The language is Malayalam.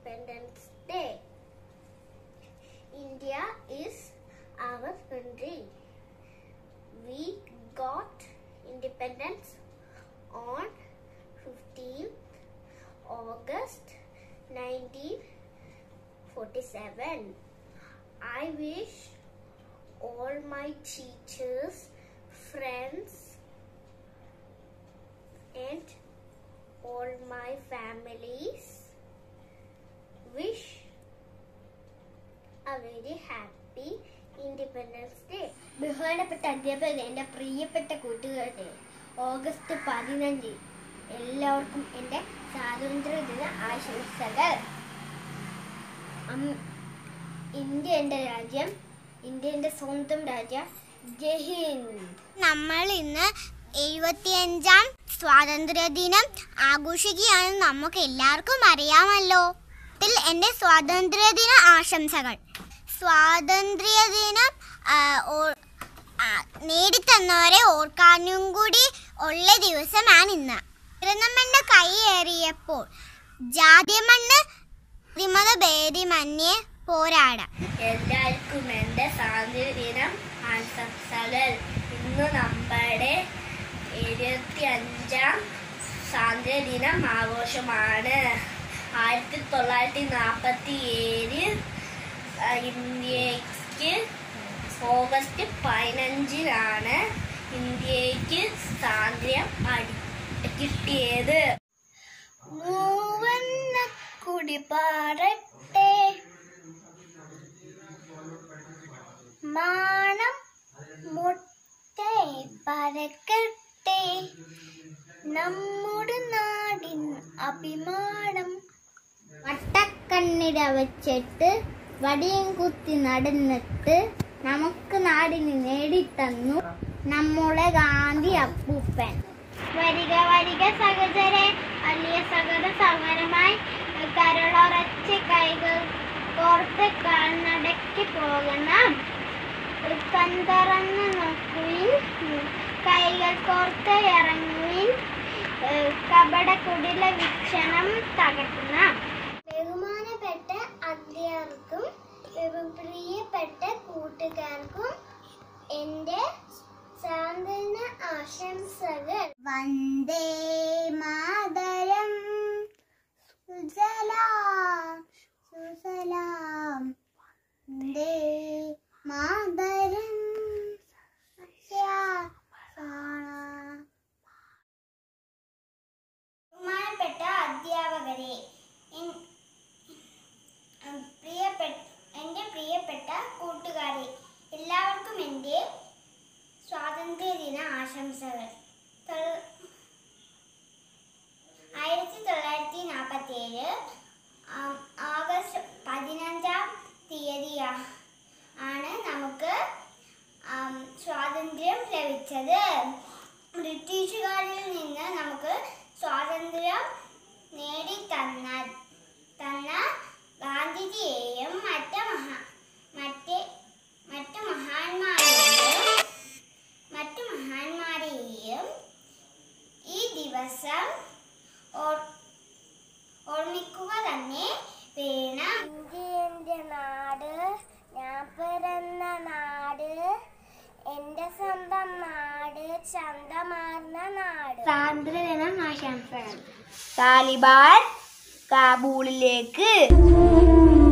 Independence Day. India is our country. We got independence on 15th August 1947. I wish all my teachers, friends, and all my families wish a very happy Independence Day. ബഹുമാനപ്പെട്ട അധ്യാപകർ എൻ്റെ പ്രിയപ്പെട്ട കൂട്ടുകാരെ ഓഗസ്റ്റ് പതിനഞ്ച് എല്ലാവർക്കും എൻ്റെ സ്വാതന്ത്ര്യദിന ആശംസകൾ അം- ഇന്ത്യ എൻ്റെ രാജ്യം ഇന്ത്യ എൻ്റെ സ്വന്തം രാജ്യം ജയ് ഹിന്ദ് നമ്മൾ ഇന്ന് എഴുപത്തിയഞ്ചാം സ്വാതന്ത്ര്യദിനം ആഘോഷിക്കുകയാണെന്ന് നമുക്ക് എല്ലാവർക്കും അറിയാമല്ലോ ഇതിൽ എൻ്റെ സ്വാതന്ത്ര്യദിന ആശംസകൾ സ്വാതന്ത്ര്യദിനം ആ, ഓ- ആ, നേടിത്തന്നവരെ ഓർക്കാനും കൂടി ഉള്ള ദിവസമാണ് ഇന്ന് തിരുനമ്മന്റെ കൈയേറിയപ്പോൾ ജാതിമണ്ണ് വിമത ഭേദിമന്യേ പോരാടാം എല്ലാവർക്കും എൻ്റെ സ്വാതന്ത്ര്യദിനം ആശംസകൾ ഇന്ന് നമ്മുടെ എഴുപത്തി അഞ്ചാം സ്വാതന്ത്ര്യദിനം ആഘോഷമാണ് ആയിരത്തി തൊള്ളായിരത്തി നാൽപ്പത്തി ഏഴ് ഇന്ത്യക്ക് ഓഗസ്റ്റ് പതിനഞ്ചിനാണ് ഇന്ത്യക്ക് സ്വാതന്ത്ര്യം അടി കിട്ടിയത് മൂവന്ന കുടി പാടട്ടെ മാണം മുട്ടേ പരക്കട്ടെ നമ്മുടെ നാടിൻ അഭിമാനം വട്ടക്കണ്ണിട വെച്ചിട്ട് വടിയും കുത്തി നടന്നിട്ട് നമുക്ക് നാടിന് നേടിത്തന്നു നമ്മുടെ ഗാന്ധി അപ്പൂപ്പൻ വരിക വരിക സഹചരെ വലിയ സഹത സമരമായി കരളുറച്ച കൈകൾ കോർത്ത് കണ്ണടക്കി പോകണം കന്തറന്ന് നോക്കുവിൻ കൈകൾ കോർത്ത് ഇറങ്ങുവിൻ കപട കുടില വീക്ഷണം തകർക്കണം ബഹുമാനപ്പെട്ട അധ്യാപകർക്കും പ്രിയപ്പെട്ട കൂട്ടുകാർക്കും എൻ്റെ സാന്ത്വന ആശംസകൾ വന്ദേ മാതരം സുജലാം സുസലാം വന്ദേ മാതരം ബഹുമാനപ്പെട്ട അധ്യാപകരെ എൻ- ഉം, പ്രിയപ്പെട്ട എൻ്റെ പ്രിയപ്പെട്ട കൂട്ടുകാരെ എല്ലാവർക്കും എൻ്റെ സ്വാതന്ത്ര്യദിന ആശംസകൾ തൊൾ- ആയിരത്തി തൊള്ളായിരത്തി നാൽപ്പത്തി ഏഴ് ആഗസ്റ്റ് പതിനഞ്ചാം തീയതി ആണ് നമുക്ക് ആം, സ്വാതന്ത്ര്യം ലഭിച്ചത് ബ്രിട്ടീഷുകാരിൽ നിന്ന് നമുക്ക് സ്വാതന്ത്ര്യം നേടിത്തന്ന തന്ന ഗാന്ധിജിയെയും മറ്റ് മഹാ മറ്റ് മറ്റ് മഹാന്മാരെയും മറ്റു മഹാന്മാരെയും ഈ ദിവസം ഓർ- ഓർമ്മിക്കുക തന്നെ വേണം ഇന്ത്യ നാട് ഞാൻ പിറന്ന നാട് എൻ്റെ സ്വന്തം നാട് ചന്തമാർന്ന നാട് സ്വാതന്ത്ര്യദിനം ആശംസകൾ താലിബാൻ കാബൂളിലേക്ക്